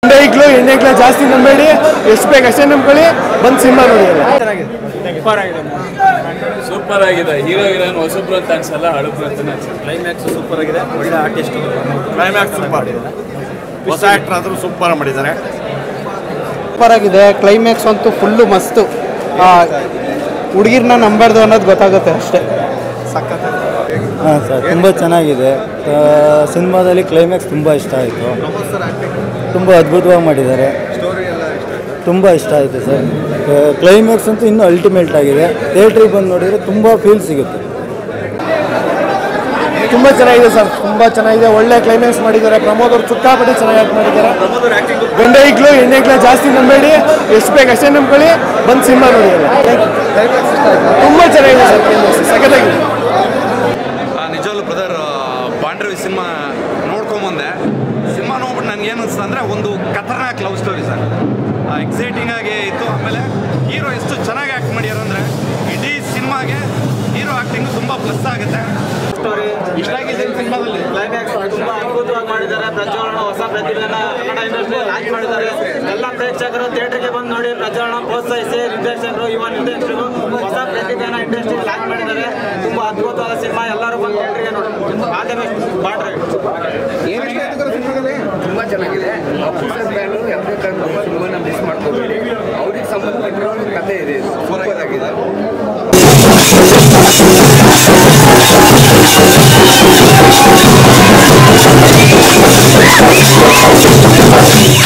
ಗಂಡೈಕ್ಳು ಎಣ್ಣೆಕ್ಳು ಜಾಸ್ತಿ ನಂಬೇಡಿ ಎಷ್ಟು ಬೇಕು ಅಷ್ಟೇ ನಂಬ್ಕೊಳ್ಳಿ ಬಂದು ಸಿನಿಮಾ ನೋಡಿ ಎಲ್ಲ ಸೂಪರ್ ಆಗಿದೆ ಹೀರೋ ಹೀರೋಯಿನ್ ಹೊಸಬ್ರು ಅಂತ ಅನ್ಸಲ್ಲ ಹಳಬ್ರು ಅಂತ ಅನ್ಸಲ್ಲ ಕ್ಲೈಮ್ಯಾಕ್ಸ್ ಸೂಪರ್ ಆಗಿದೆ ಒಳ್ಳೆ ಆರ್ಟಿಸ್ಟ್ ಕ್ಲೈಮ್ಯಾಕ್ಸ್ ಸೂಪರ್ ಹೊಸ ಆಕ್ಟರ್ ಆದರೂ ಸೂಪರ್ ಮಾಡಿದ್ದಾರೆ ಸೂಪರ್ ಆಗಿದೆ ಕ್ಲೈಮ್ಯಾಕ್ಸ್ ಅಂತೂ ಫುಲ್ಲು ಮಸ್ತು ಹುಡುಗಿರ್ನ ನಂಬಾರ್ದು ಅನ್ನೋದು ಗೊತ್ತಾಗುತ್ತೆ ಅಷ್ಟೇ ಹಾಂ ಸರ್ ತುಂಬ ಚೆನ್ನಾಗಿದೆ ಸಿನಿಮಾದಲ್ಲಿ ಕ್ಲೈಮ್ಯಾಕ್ಸ್ ತುಂಬ ಇಷ್ಟ ಆಯಿತು ತುಂಬ ಅದ್ಭುತವಾಗಿ ಮಾಡಿದ್ದಾರೆ ತುಂಬ ಇಷ್ಟ ಆಯಿತು ಸರ್ ಕ್ಲೈಮ್ಯಾಕ್ಸ್ ಅಂತೂ ಇನ್ನೂ ಅಲ್ಟಿಮೇಟ್ ಆಗಿದೆ ಥಿಯೇಟ್ರಿಗೆ ಬಂದು ನೋಡಿದರೆ ತುಂಬ ಫೀಲ್ ಸಿಗುತ್ತೆ ತುಂಬ ಚೆನ್ನಾಗಿದೆ ಸರ್ ತುಂಬ ಚೆನ್ನಾಗಿದೆ ಒಳ್ಳೆ ಕ್ಲೈಮ್ಯಾಕ್ಸ್ ಮಾಡಿದ್ದಾರೆ ಪ್ರಮೋದ್ ಅವರು ಚುಕ್ಕಾಪಟ್ಟಿ ಚೆನ್ನಾಗಿ ಆಕ್ಟ್ ಮಾಡಿದ್ದಾರೆ ಗಂಡೈಕ್ಳು ಎಣ್ಣೆಕ್ಳು ಜಾಸ್ತಿ ನಂಬೇಡಿ ಎಷ್ಟು ಬೇಕು ಅಷ್ಟೇ ನಂಬ್ಕೊಳ್ಳಿ ಬಂದು ಸಿನಿಮಾ ನೋಡಿ ಎಲ್ಲ ತುಂಬ ಚೆನ್ನಾಗಿದೆ ಸರ್ ಕ್ಲೈಮ್ಯಾಕ್ಸ್ ಸಖತ್ತಾಗಿದೆ ನಿಜವಾಗ್ಲೂ ಬ್ರದರ್ ಪಾಂಡ್ರವಿ ಸಿನಿಮಾ ನೋಡ್ಕೊಂಬಂದೆ ಸಿನಿಮಾ ನೋಡ್ಬಿಟ್ಟು ನನಗೆ ಏನು ಅನಿಸ್ತು ಅಂದರೆ ಒಂದು ಖತರ್ನಾಕ್ ಲವ್ ಸ್ಟೋರಿ ಸರ್ ಎಕ್ಸೈಟಿಂಗ್ ಆಗಿ ಇತ್ತು ಆಮೇಲೆ ಹೀರೋ ಎಷ್ಟು ಚೆನ್ನಾಗಿ ಆ್ಯಕ್ಟ್ ಮಾಡ್ಯಾರ ಅಂದರೆ ಇಡೀ ಸಿನಿಮಾಗೆ ಹೀರೋ ಆ್ಯಕ್ಟಿಂಗ್ ತುಂಬ ಪ್ಲಸ್ ಆಗುತ್ತೆ ಇಷ್ಟ ಆಗಿದೆ ಸಿನಿಮಾದಲ್ಲಿ ಕ್ಲೈಮ್ಯಾಕ್ಸ್ ತುಂಬಾ ಅದ್ಭುತವಾಗಿ ಮಾಡಿದ್ದಾರೆ ಪ್ರಜ್ವಲನ ಹೊಸ ಪ್ರತಿಭೆನ ಕನ್ನಡ ಇಂಡಸ್ಟ್ರಿ ಲಾಂಚ್ ಮಾಡಿದ್ದಾರೆ ಎಲ್ಲ ಪ್ರೇಕ್ಷಕರು ಥಿಯೇಟರ್ಗೆ ಬಂದು ನೋಡಿ ಪ್ರಜ್ವಲನ ಪ್ರೋತ್ಸಾಹಿಸಿ ನಿರ್ದೇಶಕರು ಯುವ ನಿರ್ದೇಶಕರು ಹೊಸ ಪ್ರತಿಭೆನ ಇಂಡಸ್ಟ್ರಿ ಲಾಂಚ್ ಮಾಡಿದ್ದಾರೆ ತುಂಬಾ ಅದ್ಭುತವಾದ ಸಿನಿಮಾ ಎಲ್ಲರೂ ಬಂದು ಥಿಯೇಟರ್ಗೆ ನೋಡಿ ಆದ ಬೆಸ್ಟ್ ಬಾಡ್ರಿ ತುಂಬ ಚೆನ್ನಾಗಿದೆ ಆಫೀಸರ್ ಬ್ಯಾನು ಯಾವುದೇ ಕಾರಣಕ್ಕೂ ಸಿನಿಮಾನ ಮಿಸ್ ಮಾಡ್ಕೋಬೇಡಿ ಅವ್ರಿಗೆ ಸಂಬಂಧಪಟ್ಟಿರೋ ಒಂದು ಕಥೆ ಇದೆ ಸೂಪರ್ ಆಗಿದೆ Thank